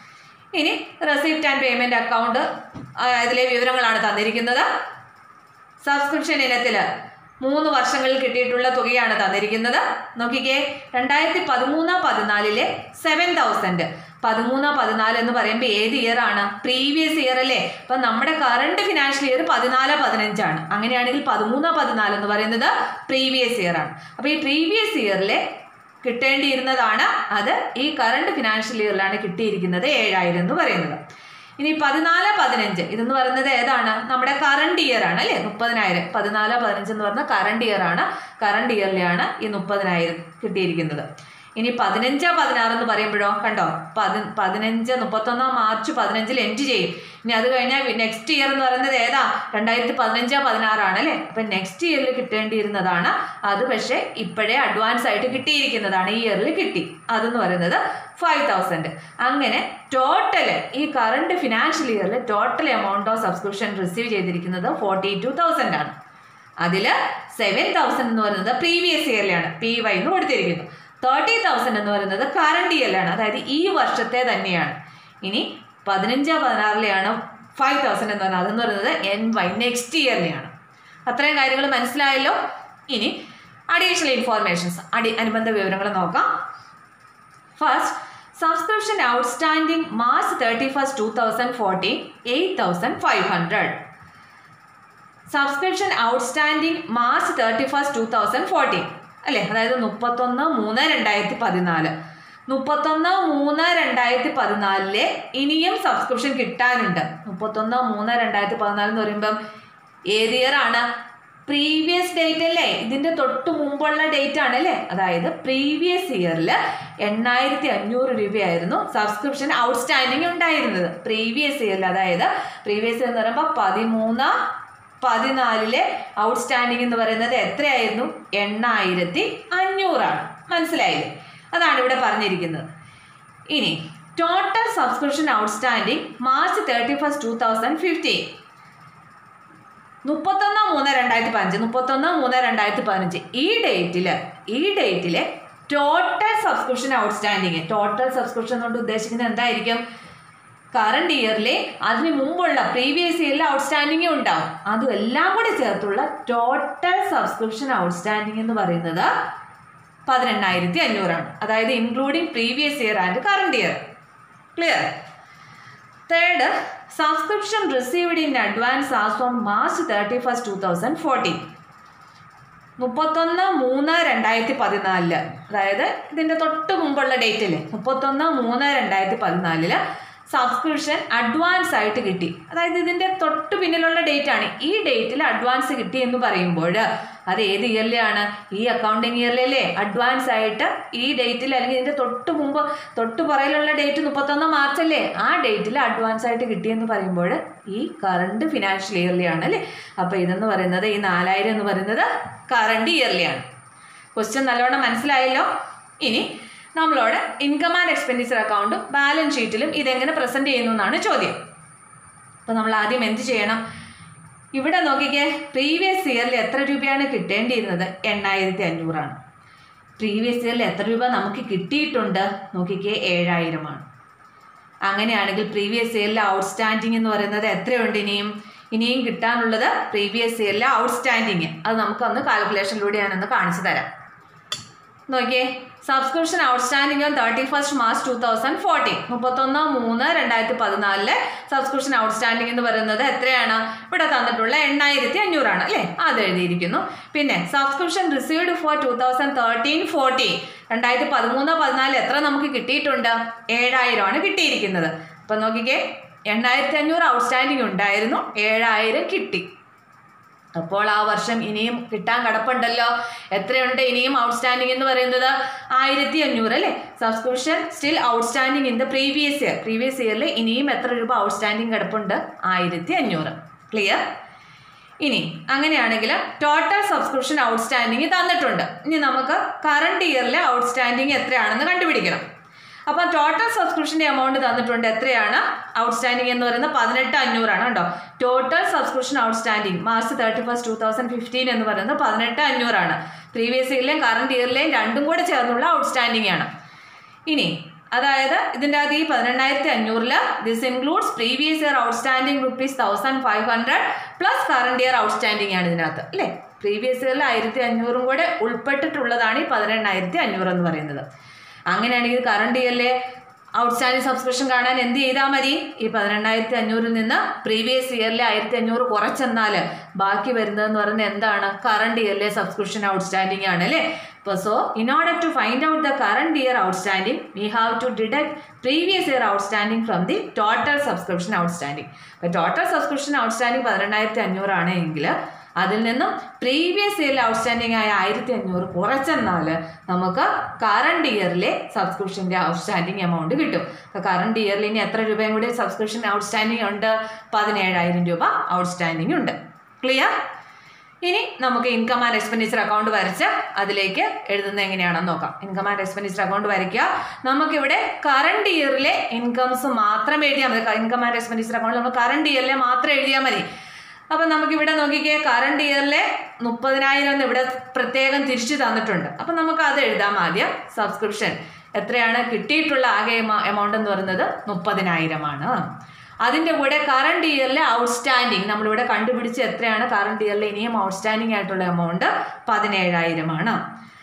ഇനി റെസിപ്റ്റ് ആൻഡ് പേയ്മെൻറ്റ് അക്കൗണ്ട് ഇതിലെ വിവരങ്ങളാണ് തന്നിരിക്കുന്നത് സബ്സ്ക്രിപ്ഷൻ ഇനത്തിൽ മൂന്ന് വർഷങ്ങളിൽ കിട്ടിയിട്ടുള്ള തുകയാണ് തന്നിരിക്കുന്നത് നോക്കിക്കേ രണ്ടായിരത്തി പതിമൂന്ന് പതിനാലിലെ സെവൻ തൗസൻഡ് പതിമൂന്ന് പതിനാല് എന്ന് പറയുമ്പോൾ ഏത് ഇയർ ആണ് പ്രീവിയസ് ഇയർ അല്ലേ അപ്പം നമ്മുടെ കറണ്ട് ഫിനാൻഷ്യൽ ഇയർ പതിനാല് പതിനഞ്ചാണ് അങ്ങനെയാണെങ്കിൽ പതിമൂന്ന് പതിനാല് എന്ന് പറയുന്നത് പ്രീവിയസ് ഇയർ ആണ് അപ്പോൾ ഈ പ്രീവിയസ് ഇയറിലെ കിട്ടേണ്ടിയിരുന്നതാണ് അത് ഈ കറണ്ട് ഫിനാൻഷ്യൽ ഇയറിലാണ് കിട്ടിയിരിക്കുന്നത് ഏഴായിരം എന്ന് പറയുന്നത് ഇനി പതിനാല് പതിനഞ്ച് ഇതെന്ന് പറയുന്നത് ഏതാണ് നമ്മുടെ കറണ്ട് ഇയർ ആണ് അല്ലേ മുപ്പതിനായിരം പതിനാല് പതിനഞ്ച് എന്ന് പറഞ്ഞ കറണ്ട് ഇയർ ആണ് കറണ്ട് ഇയറിലാണ് ഈ മുപ്പതിനായിരം കിട്ടിയിരിക്കുന്നത് ഇനി പതിനഞ്ച് പതിനാറ് എന്ന് പറയുമ്പോഴോ കണ്ടോ പതി പതിനഞ്ച് മുപ്പത്തൊന്നാം മാർച്ച് പതിനഞ്ചിൽ എൻഡ് ചെയ്യും ഇനി അത് കഴിഞ്ഞാൽ നെക്സ്റ്റ് ഇയർ എന്ന് പറയുന്നത് ഏതാ രണ്ടായിരത്തി പതിനഞ്ച് പതിനാറാണ് അല്ലേ അപ്പം നെക്സ്റ്റ് ഇയറിൽ കിട്ടേണ്ടിയിരുന്നതാണ് അത് പക്ഷേ ഇപ്പോഴേ അഡ്വാൻസ് ആയിട്ട് കിട്ടിയിരിക്കുന്നതാണ് ഈ ഇയറിൽ കിട്ടി അതെന്ന് പറയുന്നത് ഫൈവ് തൗസൻഡ് അങ്ങനെ ടോട്ടൽ ഈ കറണ്ട് ഫിനാൻഷ്യൽ ഇയറിൽ total amount of subscription receive ചെയ്തിരിക്കുന്നത് ഫോർട്ടി ടു തൗസൻഡ് ആണ് അതിൽ സെവൻ തൗസൻഡ് എന്ന് പറയുന്നത് പ്രീവിയസ് ഇയറിലാണ് പി വൈ എന്ന് കൊടുത്തിരിക്കുന്നു തേർട്ടി തൗസൻഡ് എന്ന് പറയുന്നത് കറണ്ട് ഇയറിലാണ് അതായത് ഈ വർഷത്തെ തന്നെയാണ് ഇനി പതിനഞ്ച് പതിനാറിലെയാണ് ഫൈവ് തൗസൻഡ് എന്ന് പറയുന്നത് അതെന്ന് പറയുന്നത് എൻ വൈ നെക്സ്റ്റ് ഇയറിലെയാണ് അത്രയും കാര്യങ്ങൾ മനസ്സിലായല്ലോ ഇനി അഡീഷണൽ ഇൻഫോർമേഷൻസ് അടി അനുബന്ധ വിവരങ്ങൾ നോക്കാം first subscription outstanding March thirty first two thousand fourteen eight thousand five hundred subscription outstanding March thirty first two thousand fourteen അല്ലേ അതായത് മുപ്പത്തൊന്ന് മൂന്ന് രണ്ടായിരത്തി പതിനാല് മുപ്പത്തൊന്ന് മൂന്ന് രണ്ടായിരത്തി പതിനാലിലെ ഇനിയും സബ്സ്ക്രിപ്ഷൻ കിട്ടാനുണ്ട് മുപ്പത്തൊന്ന് മൂന്ന് രണ്ടായിരത്തി പതിനാല് എന്ന് പറയുമ്പം ഏത് ഇയർ ആണ് പ്രീവിയസ് ഡേറ്റ് അല്ലേ ഇതിന്റെ തൊട്ട് മുമ്പുള്ള ഡേറ്റ് ആണ് അല്ലേ അതായത് പ്രീവിയസ് ഇയറിൽ എണ്ണായിരത്തി അഞ്ഞൂറ് രൂപയായിരുന്നു സബ്സ്ക്രിപ്ഷൻ ഔട്ട്സ്റ്റാൻഡിങ് ഉണ്ടായിരുന്നത് പ്രീവിയസ് ഇയറിൽ അതായത് പ്രീവിയസ് ഇയർ എന്ന് പറയുമ്പോൾ പതിമൂന്ന് പതിനാലിലെ ഔട്ട്സ്റ്റാൻഡിംഗ് എന്ന് പറയുന്നത് എത്രയായിരുന്നു എണ്ണായിരത്തി അഞ്ഞൂറാണ് മനസ്സിലായില്ലേ അതാണ് ഇവിടെ പറഞ്ഞിരിക്കുന്നത് ഇനി total subscription outstanding March thirty first two thousand fifteen മുപ്പത്തൊന്ന് മൂന്ന് രണ്ടായിരത്തി പതിനഞ്ച് മുപ്പത്തൊന്ന് മൂന്ന് രണ്ടായിരത്തി പതിനഞ്ച് ഈ ഡേറ്റിൽ ഈ ഡേറ്റിലെ total subscription outstanding total subscription കൊണ്ട് ഉദ്ദേശിക്കുന്നത് എന്തായിരിക്കും കറണ്ട് ഇയറിലെ അതിന് മുമ്പുള്ള പ്രീവിയസ് ഇയറിൽ ഔട്ട്സ്റ്റാൻഡിങ് ഉണ്ടാവും അതും എല്ലാം കൂടി ചേർത്തുള്ള ടോട്ടൽ സബ്സ്ക്രിപ്ഷൻ ഔട്ട്സ്റ്റാൻഡിങ് എന്ന് പറയുന്നത് പതിനെണ്ണായിരത്തി അഞ്ഞൂറാണ് അതായത് including previous year and current year clear third subscription received in advance as on March thirty first two thousand fourteen മുപ്പത്തൊന്ന് മൂന്ന് രണ്ടായിരത്തി പതിനാലില് അതായത് ഇതിൻ്റെ തൊട്ട് മുമ്പുള്ള ഡേറ്റിൽ മുപ്പത്തൊന്ന് മൂന്ന് രണ്ടായിരത്തി പതിനാലില് സബ്സ്ക്രിപ്ഷൻ അഡ്വാൻസ് ആയിട്ട് കിട്ടി അതായത് ഇതിൻ്റെ തൊട്ട് പിന്നിലുള്ള ഡേറ്റ് ആണ് ഈ ഡേറ്റിൽ അഡ്വാൻസ് കിട്ടി എന്ന് പറയുമ്പോൾ അത് ഏത് ഇയറിലാണ് ഈ അക്കൗണ്ടിങ് ഇയറിലല്ലേ അഡ്വാൻസ് ആയിട്ട് ഈ ഡേറ്റിൽ അല്ലെങ്കിൽ ഇതിൻ്റെ തൊട്ട് മുമ്പ് തൊട്ട് പുറയിലുള്ള ഡേറ്റ് മുപ്പത്തൊന്ന് മാർച്ച് അല്ലേ ആ ഡേറ്റിൽ അഡ്വാൻസ് ആയിട്ട് കിട്ടിയെന്ന് പറയുമ്പോൾ ഈ കറണ്ട് ഫിനാൻഷ്യൽ ഇയർലിയാണ് അല്ലേ അപ്പോൾ ഇതെന്ന് പറയുന്നത് ഈ നാലായിരം എന്ന് പറയുന്നത് കറണ്ട് ഇയർലിയാണ് ക്വസ്റ്റ്യൻ നല്ലോണം മനസ്സിലായല്ലോ ഇനി നമ്മളോട് ഇൻകം ആൻഡ് എക്സ്പെൻഡിച്ചർ അക്കൗണ്ടും ബാലൻസ് ഷീറ്റിലും ഇതെങ്ങനെ പ്രസൻറ്റ് ചെയ്യുന്നു എന്നാണ് ചോദ്യം അപ്പോൾ നമ്മൾ ആദ്യം എന്ത് ചെയ്യണം ഇവിടെ നോക്കിക്കേ പ്രീവിയസ് ഇയറിൽ എത്ര രൂപയാണ് കിട്ടേണ്ടിയിരുന്നത് എണ്ണായിരത്തി അഞ്ഞൂറാണ് പ്രീവിയസ് ഇയറിൽ എത്ര രൂപ നമുക്ക് കിട്ടിയിട്ടുണ്ട് നോക്കിക്കേ ഏഴായിരമാണ് അങ്ങനെയാണെങ്കിൽ പ്രീവിയസ് ഇയറിലെ ഔട്ട്സ്റ്റാൻഡിങ് എന്ന് പറയുന്നത് എത്രയുണ്ട് ഇനിയും ഇനിയും കിട്ടാനുള്ളത് പ്രീവിയസ് ഇയറിലെ ഔട്ട്സ്റ്റാൻഡിങ് അത് നമുക്കൊന്ന് കാൽക്കുലേഷനിലൂടെ ഞാനൊന്ന് കാണിച്ചു തരാം നോക്കിയേ subscription outstanding on thirty first March two thousand fourteen മുപ്പത്തൊന്ന് മൂന്ന് രണ്ടായിരത്തി പതിനാലില് സബ്സ്ക്രിപ്ഷൻ ഔട്ട്സ്റ്റാൻഡിംഗ് എന്ന് പറയുന്നത് എത്രയാണ് ഇവിടെ തന്നിട്ടുള്ള എണ്ണായിരത്തി അഞ്ഞൂറാണ് അല്ലേ അത് എഴുതിയിരിക്കുന്നു പിന്നെ subscription received for two thousand thirteen fourteen രണ്ടായിരത്തി പതിമൂന്ന് പതിനാല് എത്ര നമുക്ക് കിട്ടിയിട്ടുണ്ട് ഏഴായിരമാണ് കിട്ടിയിരിക്കുന്നത് അപ്പം നോക്കിക്കേ എണ്ണായിരത്തി അഞ്ഞൂറ് ഔട്ട്സ്റ്റാൻഡിംഗ് ഉണ്ടായിരുന്നു ഏഴായിരം കിട്ടി അപ്പോൾ ആ വർഷം ഇനിയും കിട്ടാൻ കിടപ്പുണ്ടല്ലോ എത്രയുണ്ട് ഇനിയും ഔട്ട്സ്റ്റാൻഡിംഗ് എന്ന് പറയുന്നത് ആയിരത്തി അഞ്ഞൂറ് അല്ലേ subscription still outstanding in the previous year previous ഇയറിൽ ഇനിയും എത്ര രൂപ ഔട്ട്സ്റ്റാൻഡിംഗ് കിടപ്പുണ്ട് ആയിരത്തി അഞ്ഞൂറ് ക്ലിയർ ഇനി അങ്ങനെയാണെങ്കിൽ ടോട്ടൽ സബ്സ്ക്രിപ്ഷൻ ഔട്ട്സ്റ്റാൻഡിംഗ് തന്നിട്ടുണ്ട് ഇനി നമുക്ക് കറണ്ട് ഇയറിലെ ഔട്ട്സ്റ്റാൻഡിംഗ് എത്രയാണെന്ന് കണ്ടുപിടിക്കണം അപ്പോൾ ടോട്ടൽ സബ്സ്ക്രിപ്ഷൻ്റെ എമൗണ്ട് തന്നിട്ടുണ്ട് എത്രയാണ് ഔട്ട്സ്റ്റാൻഡിംഗ് എന്ന് പറയുന്നത് പതിനെട്ട് അഞ്ഞൂറാണ് കേട്ടോ total subscription outstanding March thirty first two thousand fifteen എന്ന് പറയുന്നത് പതിനെട്ട് അഞ്ഞൂറാണ് പ്രീവിയസ് ഇയറിലെയും കറണ്ട് ഇയറിലെയും രണ്ടും കൂടെ ചേർന്നുള്ള ഔട്ട്സ്റ്റാൻഡിംഗ് ആണ് ഇനി അതായത് ഇതിൻ്റെ അകത്ത് ഈ പതിനെണ്ണായിരത്തി അഞ്ഞൂറിൽ this includes previous year outstanding rupees thousand five hundred plus current year outstanding ആണ് ഇതിനകത്ത് അല്ലേ പ്രീവിയസ് ഇയറിൽ ആയിരത്തി അഞ്ഞൂറും കൂടെ ഉൾപ്പെട്ടിട്ടുള്ളതാണ് ഈ പതിനെണ്ണായിരത്തി അഞ്ഞൂറ് എന്ന് പറയുന്നത് അങ്ങനെയാണെങ്കിൽ കറണ്ട് ഇയറിലെ ഔട്ട്സ്റ്റാൻഡിംഗ് സബ്സ്ക്രിപ്ഷൻ കാണാൻ എന്ത് ചെയ്താൽ മതി ഈ പതിനെണ്ണായിരത്തി അഞ്ഞൂറിൽ നിന്ന് പ്രീവിയസ് ഇയറിലെ ആയിരത്തി അഞ്ഞൂറ് കുറച്ചെന്നാൽ ബാക്കി വരുന്നതെന്ന് പറയുന്നത് എന്താണ് കറണ്ട് ഇയറിലെ സബ്സ്ക്രിപ്ഷൻ ഔട്ട്സ്റ്റാൻഡിംഗ് ആണ് അല്ലേ അപ്പോൾ so in order to find out the current year outstanding we have to deduct previous year outstanding from the total subscription outstanding അപ്പോൾ ടോട്ടൽ സബ്സ്ക്രിപ്ഷൻ ഔട്ട്സ്റ്റാൻഡിംഗ് പതിനെണ്ണായിരത്തി അഞ്ഞൂറാണ് എങ്കിൽ അതിൽ നിന്നും പ്രീവിയസ് ഇയറിൽ ഔട്ട്സ്റ്റാൻഡിംഗ് ആയ ആയിരത്തി അഞ്ഞൂറ് കുറച്ചെന്നാൽ നമുക്ക് കറണ്ട് ഇയറിലെ സബ്സ്ക്രിപ്ഷൻ്റെ ഔട്ട്സ്റ്റാൻഡിംഗ് എമൗണ്ട് കിട്ടും അപ്പോൾ കറണ്ട് ഇയറിൽ ഇനി എത്ര രൂപയും കൂടി സബ്സ്ക്രിപ്ഷൻ ഔട്ട്സ്റ്റാൻഡിംഗ് ഉണ്ട് പതിനേഴായിരം രൂപ ഔട്ട്സ്റ്റാൻഡിംഗ് ഉണ്ട് ക്ലിയർ ഇനി നമുക്ക് ഇൻകം ആൻഡ് എക്സ്പെൻഡിച്ചർ അക്കൗണ്ട് വരച്ച് അതിലേക്ക് എഴുതുന്നത് എങ്ങനെയാണെന്ന് നോക്കാം ഇൻകം ആൻഡ് എക്സ്പെൻഡിച്ചർ അക്കൗണ്ട് വരയ്ക്കുക നമുക്കിവിടെ കറണ്ട് ഇയറിലെ ഇൻകംസ് മാത്രം എഴുതിയാൽ മതി ഇൻകം ആൻഡ് എക്സ്പെൻഡിച്ചർ അക്കൗണ്ട് നമ്മൾ കറണ്ട് ഇയറിലെ മാത്രം എഴുതിയാൽ മതി അപ്പം നമുക്കിവിടെ നോക്കിക്കേ കറണ്ട് ഇയറിലെ മുപ്പതിനായിരം എന്ന് ഇവിടെ പ്രത്യേകം തിരിച്ചു തന്നിട്ടുണ്ട് അപ്പം നമുക്ക് അത് എഴുതാം ആദ്യം സബ്സ്ക്രിപ്ഷൻ എത്രയാണ് കിട്ടിയിട്ടുള്ള ആകെ എമൗണ്ട് എന്ന് പറയുന്നത് മുപ്പതിനായിരമാണ് അതിൻ്റെ കൂടെ കറണ്ട് ഇയറിലെ ഔട്ട്സ്റ്റാൻഡിങ് നമ്മളിവിടെ കണ്ടുപിടിച്ച് എത്രയാണ് കറണ്ട് ഇയറിലെ ഇനിയും ഔട്ട്സ്റ്റാൻഡിങ് ആയിട്ടുള്ള എമൗണ്ട് പതിനേഴായിരമാണ്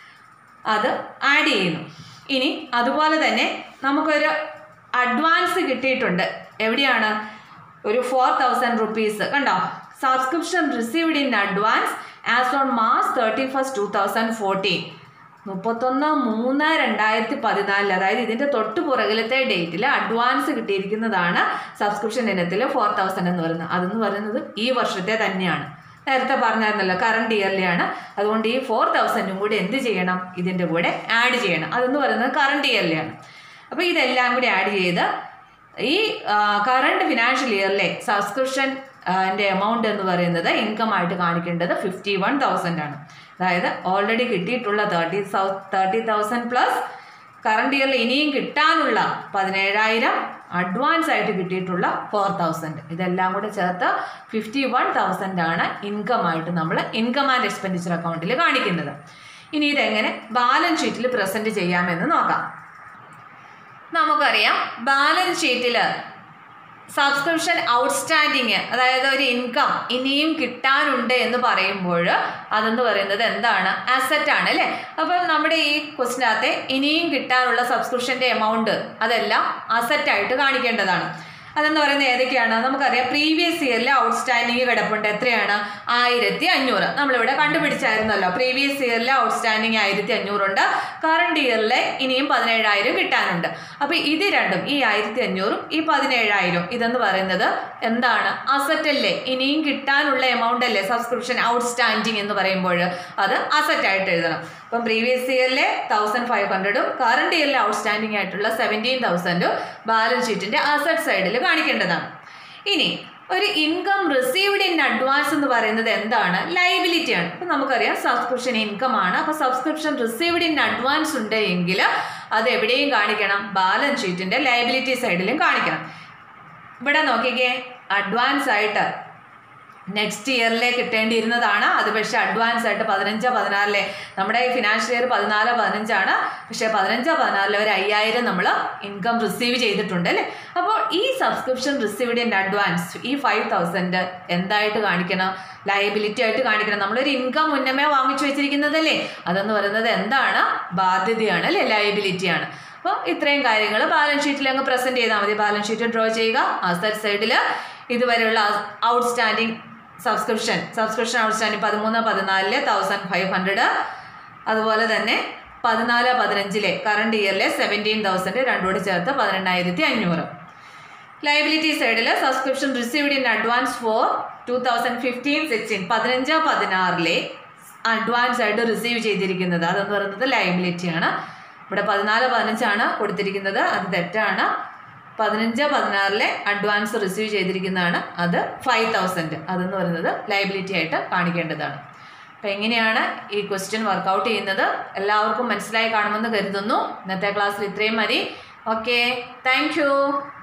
അത് ആഡ് ചെയ്യുന്നു ഇനി അതുപോലെ തന്നെ നമുക്കൊരു അഡ്വാൻസ് കിട്ടിയിട്ടുണ്ട് എവിടെയാണ് ഒരു ഫോർ തൗസൻഡ് റുപ്പീസ് കണ്ടോ subscription received in advance as on March thirty first two thousand fourteen മുപ്പത്തൊന്ന് മൂന്ന് രണ്ടായിരത്തി പതിനാലിൽ അതായത് ഇതിൻ്റെ തൊട്ട് പുറകിലത്തെ ഡേറ്റിൽ അഡ്വാൻസ് കിട്ടിയിരിക്കുന്നതാണ് സബ്സ്ക്രിപ്ഷൻ ഇനത്തിൽ ഫോർ തൗസൻഡ് എന്ന് പറയുന്നത് അതെന്ന് പറയുന്നത് ഈ വർഷത്തെ തന്നെയാണ് നേരത്തെ പറഞ്ഞായിരുന്നല്ലോ കറണ്ട് ഇയറിലെയാണ് അതുകൊണ്ട് ഈ ഫോർ തൗസൻഡും കൂടി എന്ത് ചെയ്യണം ഇതിൻ്റെ കൂടെ ആഡ് ചെയ്യണം അതെന്ന് പറയുന്നത് കറണ്ട് ഇയറിലെയാണ് അപ്പോൾ ഇതെല്ലാം കൂടി ആഡ് ചെയ്ത് ഈ കറണ്ട് ഫിനാൻഷ്യൽ ഇയറിലെ സബ്സ്ക്രിപ്ഷൻ എൻ്റെ എമൗണ്ട് എന്ന് പറയുന്നത് ഇൻകം ആയിട്ട് കാണിക്കേണ്ടത് ഫിഫ്റ്റി വൺ തൗസൻഡ് ആണ് അതായത് ഓൾറെഡി കിട്ടിയിട്ടുള്ള thirty thirty thousand plus current ഇയറിൽ ഇനിയും കിട്ടാനുള്ള പതിനേഴായിരം അഡ്വാൻസ് ആയിട്ട് കിട്ടിയിട്ടുള്ള ഫോർ തൗസൻഡ് ഇതെല്ലാം കൂടെ ചേർത്ത് ഫിഫ്റ്റി വൺ തൗസൻഡ് ആണ് ഇൻകം ആയിട്ട് നമ്മൾ ഇൻകം ആൻഡ് എക്സ്പെൻഡിച്ചർ അക്കൗണ്ടിൽ കാണിക്കുന്നത് ഇനി ഇതെങ്ങനെ ബാലൻസ് ഷീറ്റിൽ പ്രസൻറ്റ് ചെയ്യാമെന്ന് നോക്കാം നമുക്കറിയാം ബാലൻസ് ഷീറ്റിൽ സബ്സ്ക്രിപ്ഷൻ ഔട്ട്സ്റ്റാൻഡിങ് അതായത് ഒരു ഇൻകം ഇനിയും കിട്ടാനുണ്ട് എന്ന് പറയുമ്പോൾ അതെന്ന് പറയുന്നത് എന്താണ് അസറ്റ് ആണ് അല്ലേ അപ്പം നമ്മുടെ ഈ ക്വസ്റ്റിനകത്തെ ഇനിയും കിട്ടാനുള്ള സബ്സ്ക്രിപ്ഷൻ്റെ എമൗണ്ട് അതെല്ലാം അസറ്റായിട്ട് കാണിക്കേണ്ടതാണ് അതെന്ന് പറയുന്നത് ഏതൊക്കെയാണ് നമുക്കറിയാം പ്രീവിയസ് ഇയറിലെ ഔട്ട്സ്റ്റാൻഡിങ് കിടപ്പുണ്ട് എത്രയാണ് ആയിരത്തി അഞ്ഞൂറ് നമ്മളിവിടെ കണ്ടുപിടിച്ചായിരുന്നല്ലോ പ്രീവിയസ് ഇയറിലെ ഔട്ട്സ്റ്റാൻഡിങ് ആയിരത്തി അഞ്ഞൂറുണ്ട് കറണ്ട് ഇയറിലെ ഇനിയും പതിനേഴായിരം കിട്ടാനുണ്ട് അപ്പോൾ ഇത് രണ്ടും ഈ ആയിരത്തി അഞ്ഞൂറും ഈ പതിനേഴായിരം ഇതെന്ന് പറയുന്നത് എന്താണ് അസറ്റ് അല്ലേ ഇനിയും കിട്ടാനുള്ള എമൗണ്ട് അല്ലേ സബ്സ്ക്രിപ്ഷൻ ഔട്ട്സ്റ്റാൻഡിങ് എന്ന് പറയുമ്പോൾ അത് അസറ്റ് ആയിട്ട് എഴുതണം അപ്പം പ്രീവിയസ് ഇയറിലെ തൗസൻഡ് ഫൈവ് ഹൺഡ്രഡും കറണ്ട് ഇയറിലെ ഔട്ട്സ്റ്റാൻഡിങ് ആയിട്ടുള്ള സെവൻറ്റീൻ തൗസൻഡും ബാലൻസ് ഷീറ്റിന്റെ അസറ്റ് സൈഡിൽ കാണിക്കേണ്ടതാണ് ഇനി ഒരു ഇൻകം റിസീവ്ഡ് ഇൻ അഡ്വാൻസ് എന്ന് പറയുന്നത് എന്താണ് ലൈബിലിറ്റി ആണ് അപ്പം നമുക്കറിയാം സബ്സ്ക്രിപ്ഷൻ ഇൻകം ആണ് അപ്പോൾ സബ്സ്ക്രിപ്ഷൻ റിസീവ്ഡ് ഇൻ അഡ്വാൻസ് ഉണ്ട് എങ്കിൽ അത് എവിടെയും കാണിക്കണം ബാലൻസ് ഷീറ്റിന്റെ ലൈബിലിറ്റി സൈഡിലും കാണിക്കണം ഇവിടെ നോക്കിക്കേ അഡ്വാൻസ് ആയിട്ട് നെക്സ്റ്റ് ഇയറിലെ കിട്ടേണ്ടിയിരുന്നതാണ് അത് പക്ഷേ അഡ്വാൻസ് ആയിട്ട് പതിനഞ്ച് പതിനാറിലെ നമ്മുടെ ഈ ഫിനാൻഷ്യൽ ഇയർ പതിനാല് പതിനഞ്ചാണ് പക്ഷേ പതിനഞ്ച് പതിനാറിലെ ഒരു അയ്യായിരം നമ്മൾ ഇൻകം റിസീവ് ചെയ്തിട്ടുണ്ട് അല്ലേ അപ്പോൾ ഈ സബ്സ്ക്രിപ്ഷൻ റിസീവ്ഡ് ഇൻ അഡ്വാൻസ് ഈ ഫൈവ് തൗസൻഡ് എന്തായിട്ട് കാണിക്കണം ലയബിലിറ്റി ആയിട്ട് കാണിക്കണം നമ്മളൊരു ഇൻകം മുന്നമേ വാങ്ങിച്ചു വെച്ചിരിക്കുന്നതല്ലേ അതെന്ന് പറയുന്നത് എന്താണ് ബാധ്യതയാണ് അല്ലേ ലയബിലിറ്റിയാണ് അപ്പോൾ ഇത്രയും കാര്യങ്ങൾ ബാലൻസ് ഷീറ്റിൽ അങ്ങ് പ്രസന്റ് ചെയ്താൽ മതി ബാലൻസ് ഷീറ്റ് ഡ്രോ ചെയ്യുക അസറ്റ് സൈഡിൽ ഇതുവരെയുള്ള ഔട്ട്സ്റ്റാൻഡിങ് സബ്സ്ക്രിപ്ഷൻ സബ്സ്ക്രിപ്ഷൻ ഔട്ട്സ്റ്റാൻഡിങ് പതിമൂന്ന് പതിനാലിലെ തൗസൻഡ് ഫൈവ് ഹൺഡ്രഡ് അതുപോലെ തന്നെ പതിനാല് പതിനഞ്ചിലെ കറണ്ട് ഇയറിലെ സെവൻറ്റീൻ തൗസൻഡ് രണ്ടുകൂടി ചേർത്ത് പതിനെണ്ണായിരത്തി അഞ്ഞൂറ് ലൈബിലിറ്റി സൈഡിൽ subscription received in advance for two thousand fifteen sixteen പതിനഞ്ച് പതിനാറിലെ അഡ്വാൻസ് ആയിട്ട് റിസീവ് ചെയ്തിരിക്കുന്നത് അതെന്ന് പറയുന്നത് ലൈബിലിറ്റിയാണ് ഇവിടെ പതിനാല് പതിനഞ്ചാണ് കൊടുത്തിരിക്കുന്നത് അത് തെറ്റാണ് പതിനഞ്ച് പതിനാറിലെ അഡ്വാൻസ് റിസീവ് ചെയ്തിരിക്കുന്നതാണ് അത് ഫൈവ് തൗസൻഡ് അതെന്ന് പറയുന്നത് ലൈബിലിറ്റി ആയിട്ട് കാണിക്കേണ്ടതാണ് അപ്പം എങ്ങനെയാണ് ഈ ക്വസ്റ്റ്യൻ വർക്കൗട്ട് ചെയ്യുന്നത് എല്ലാവർക്കും മനസ്സിലായി കാണുമെന്ന് കരുതുന്നു ഇന്നത്തെ ക്ലാസ്സിൽ ഇത്രയും മതി ഓക്കെ താങ്ക്